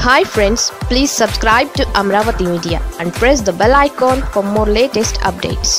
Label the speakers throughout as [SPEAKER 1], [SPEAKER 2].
[SPEAKER 1] hi friends please subscribe to Amaravati media and press the bell icon for more latest updates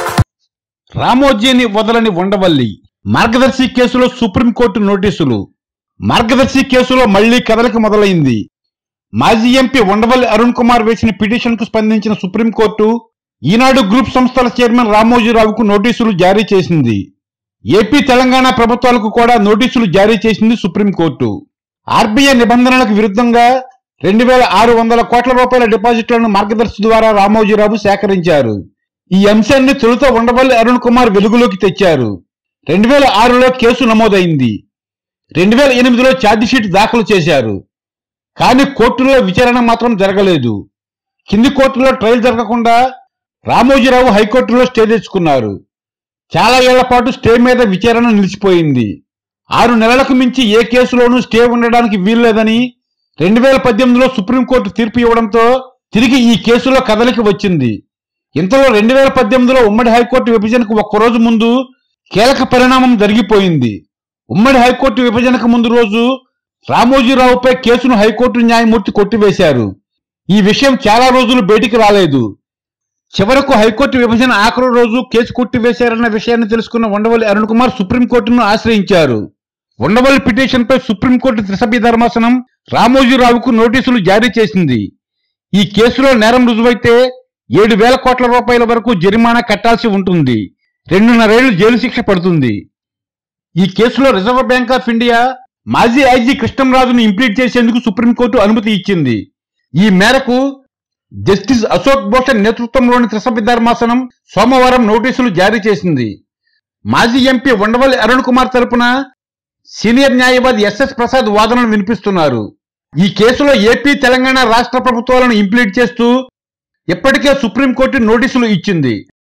[SPEAKER 2] రామోజీని వదలని ఉండవల్లి మార్గదర్శి కేసులో supreme court నోటీసులు మార్గదర్శి కేసులో మళ్లీ కదలిక మొదలైంది మాజీ ఎంపీ ఉండవల్లి అరుణ్ కుమార్ వేసిన పిటిషన్ కు స్పందించిన సుప్రీంకోర్టు ఈనాడు గ్రూప్ సంస్థల చైర్మన్ రామోజీరావుకు నోటీసులు జారీ చేసింది ఏపీ తెలంగాణ ప్రభుత్వాలకు కూడా నోటీసులు జారీ చేసింది సుప్రీంకోర్టు ఆర్బీఐ నిబంధనలకు విరుద్ధంగా రెండు వేల ఆరు వందల కోట్ల రూపాయల డిపాజిట్లను మార్గదర్శి ద్వారా రామోజీరావు సేకరించారు ఈ అంశాన్ని తొలుత ఉండవల్లి అరుణ్ కుమార్ వెలుగులోకి తెచ్చారు రెండు వేల ఆరులో కేసు నమోదైంది రెండు వేల ఎనిమిదిలో ఛార్జిషీట్ దాఖలు చేశారు కానీ కోర్టులో విచారణ మాత్రం జరగలేదు కింది కోర్టులో ట్రయల్ జరగకుండా రామోజీరావు హైకోర్టులో స్టే తెచ్చుకున్నారు చాలా ఏళ్ల పాటు స్టే మీద విచారణ నిలిచిపోయింది ఆరు నెలలకు మించి ఏ కేసులోనూ స్టే ఉండడానికి వీల్లేదని రెండు వేల పద్దెనిమిదిలో సుప్రీంకోర్టు తీర్పు ఇవ్వడంతో తిరిగి ఈ కేసులో కదలిక వచ్చింది ఇంతలో రెండు వేల పద్దెనిమిదిలో ఉమ్మడి హైకోర్టు విభజనకు ఒక్కరోజు ముందు కీలక పరిణామం జరిగిపోయింది ఉమ్మడి హైకోర్టు విభజనకు ముందు రోజు రామోజీరావుపై కేసును హైకోర్టు న్యాయమూర్తి కొట్టివేశారు ఈ విషయం చాలా రోజులు బయటికి రాలేదు చివరకు హైకోర్టు విభజన ఆఖరు రోజు కేసు కొట్టివేశారన్న విషయాన్ని తెలుసుకున్న ఉండవల్లి అరుణ్ కుమార్ సుప్రీంకోర్టును ఆశ్రయించారు ఉండవల్లి పిటిషన్పై సుప్రీంకోర్టు త్రిసభ్య ధర్మాసనం రామోజీరావుకు నోటీసులు జారీ చేసింది ఈ కేసులో నేరం రుజువైతే ఏడు వేల కోట్ల రూపాయల వరకు జరిమానా కట్టాల్సి ఉంటుంది రెండున్నరేళ్లు జైలు శిక్ష పడుతుంది ఈ కేసులో రిజర్వ్ బ్యాంక్ ఆఫ్ ఇండియా మాజీ ఐజీ కృష్ణంరాజును ఇంప్లీట్ చేసేందుకు సుప్రీంకోర్టు అనుమతి ఇచ్చింది ఈ మేరకు జస్టిస్ అశోక్ భూషణ్ నేతృత్వంలోని త్రిసభ్య ధర్మాసనం సోమవారం నోటీసులు జారీ చేసింది మాజీ ఎంపీ ఉండవల్లి అరుణ్ కుమార్ తరపున సీనియర్ న్యాయవాది ఎస్ఎస్ ప్రసాద్ వాదనలు వినిపిస్తున్నారు ఈ కేసులో ఏపీ తెలంగాణ రాష్ట్ర ప్రభుత్వాలను ఇంప్లీట్ చేస్తూ ఇప్పటికే సుప్రీంకోర్టు నోటీసులు ఇచ్చింది